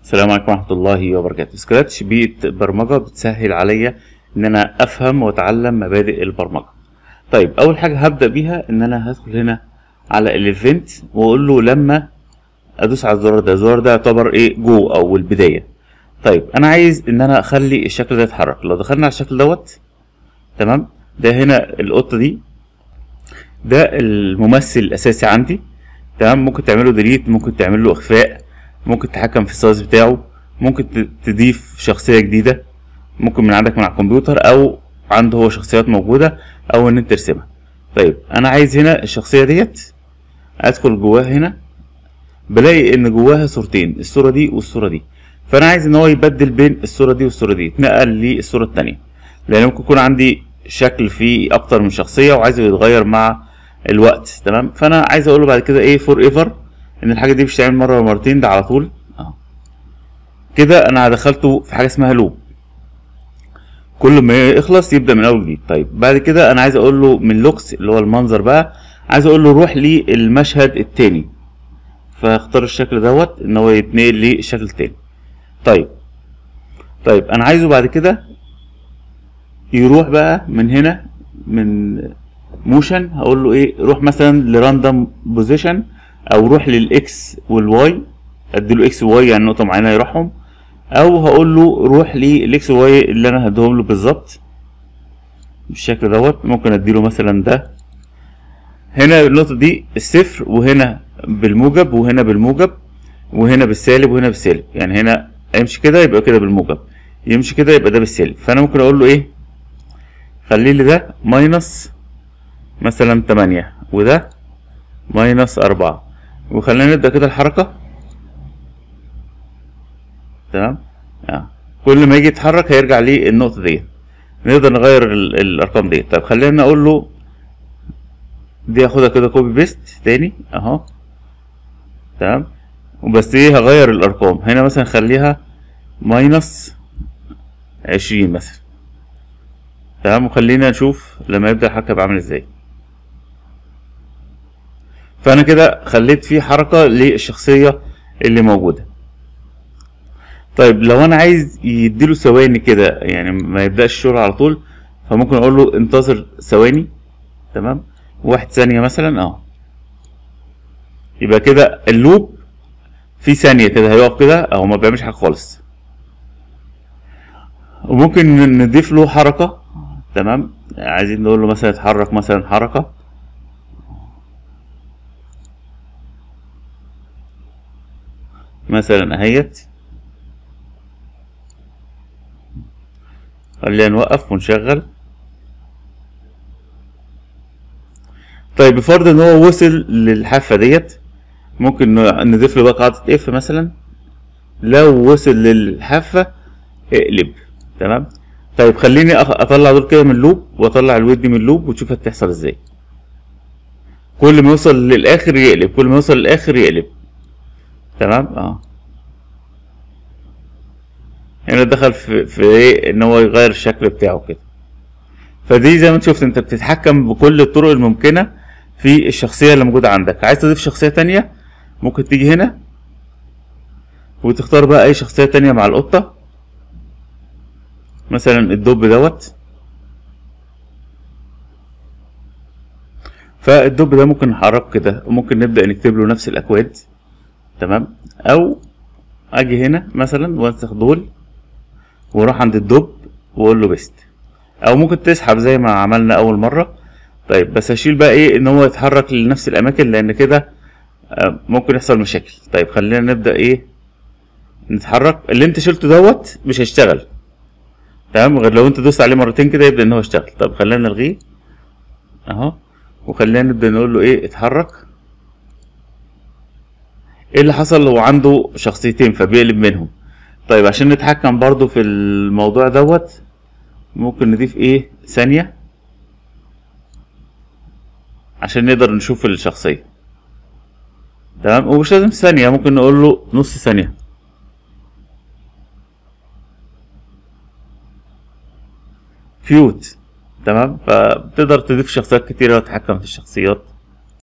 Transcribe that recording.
السلام عليكم ورحمة الله وبركاته سكراتش بيئة برمجة بتسهل عليا ان انا افهم واتعلم مبادئ البرمجة طيب اول حاجة هبدأ بيها ان انا هدخل هنا على الايفنت واقول له لما ادوس على الزرار ده الزرار ده يعتبر ايه جو او البداية طيب انا عايز ان انا اخلي الشكل ده يتحرك لو دخلنا على الشكل دوت تمام ده هنا القطة دي ده الممثل الاساسي عندي تمام ممكن تعمله ديليت ممكن تعمل له اخفاء ممكن تتحكم في السايز بتاعه ممكن ت- تضيف شخصية جديدة ممكن من عندك من على الكمبيوتر او عنده هو شخصيات موجودة او ان انت ترسمها طيب انا عايز هنا الشخصية ديت ادخل جواها هنا بلاقي ان جواها صورتين الصورة دي والصورة دي فانا عايز ان هو يبدل بين الصورة دي والصورة دي يتنقل للصورة التانية لان ممكن يكون عندي شكل فيه اكتر من شخصية وعايزه يتغير مع الوقت تمام فانا عايز اقول له بعد كده ايه فور ايفر ان الحاجه دي مش تعمل مره ولا مرتين ده على طول اهو كده انا دخلته في حاجه اسمها لوب كل ما يخلص يبدا من اول جديد طيب بعد كده انا عايز اقول له من لوكس اللي هو المنظر بقى عايز اقول له روح للمشهد التاني فاختار الشكل دوت ان هو يتنقل للشكل التاني طيب طيب انا عايزه بعد كده يروح بقى من هنا من موشن هقول له ايه روح مثلا لراندوم بوزيشن او روح للاكس والواي اديله اكس وواي يعني نقطه معينه يروحهم او هقول له روح للاكس وواي اللي انا هديهم له بالظبط بالشكل دوت ممكن اديله مثلا ده هنا النقطه دي الصفر وهنا بالموجب وهنا بالموجب وهنا بالسالب وهنا بالسالب يعني هنا يمشي كده يبقى كده بالموجب يمشي كده يبقى ده بالسالب فانا ممكن اقول له ايه خلي لي ده ماينس مثلا تمانية وده ماينس أربعة وخلينا نبدأ كده الحركة تمام آه. كل ما يجي يتحرك هيرجع للنقطة دي نقدر نغير ال- الأرقام دي طيب خلينا أقول له دي هاخدها كده كوبي بيست تاني أهو تمام وبس ايه هغير الأرقام هنا مثلا خليها ماينس عشرين مثلا تمام وخلينا نشوف لما يبدأ الحركة يبقى عامل ازاي فانا كده خليت فيه حركة للشخصية اللي موجودة طيب لو انا عايز يديله ثواني كده يعني ما يبدأش الشغل على طول فممكن اقول له انتظر ثواني تمام واحد ثانية مثلا اه يبقى كده اللوب في ثانية كده هيقف كده او ما بيعملش حاجة خالص وممكن نضيف له حركة تمام عايزين نقول له مثلا يتحرك مثلا حركة مثلا اهيت خلينا نوقف ونشغل طيب بفرض ان هو وصل للحافة ديت ممكن ن- نضيف له بقى قاعدة اف مثلا لو وصل للحافة اقلب تمام طيب خليني أخ- اطلع دول كده من اللوب واطلع الويد دي من اللوب وتشوف هتحصل ازاي كل ما يوصل للاخر يقلب كل ما يوصل للاخر يقلب تمام اه هنا دخل في في ايه ان هو يغير الشكل بتاعه كده فدي زي ما انت شفت انت بتتحكم بكل الطرق الممكنه في الشخصيه اللي موجوده عندك عايز تضيف شخصيه تانية ممكن تيجي هنا وتختار بقى اي شخصيه تانية مع القطه مثلا الدب دوت فالدب ده ممكن نحركه كده وممكن نبدا نكتب له نفس الاكواد تمام او اجي هنا مثلا وانسخ دول واروح عند الدب واقول له بيست او ممكن تسحب زي ما عملنا اول مره طيب بس هشيل بقى ايه ان هو يتحرك لنفس الاماكن لان كده آه، ممكن يحصل مشاكل طيب خلينا نبدا ايه نتحرك اللي انت شلته دوت مش هيشتغل تمام غير لو انت دوست عليه مرتين كده يبدا ان هو يشتغل طب خلينا نلغيه اهو وخلينا نبدا نقول له ايه اتحرك ايه اللي حصل هو عنده شخصيتين فبيقلب منهم طيب عشان نتحكم برضو في الموضوع دوت ممكن نضيف ايه ثانية عشان نقدر نشوف الشخصية تمام ومش لازم ثانية ممكن نقول له نص ثانية كيوت تمام فبتقدر تضيف شخصيات كتيرة وتتحكم في الشخصيات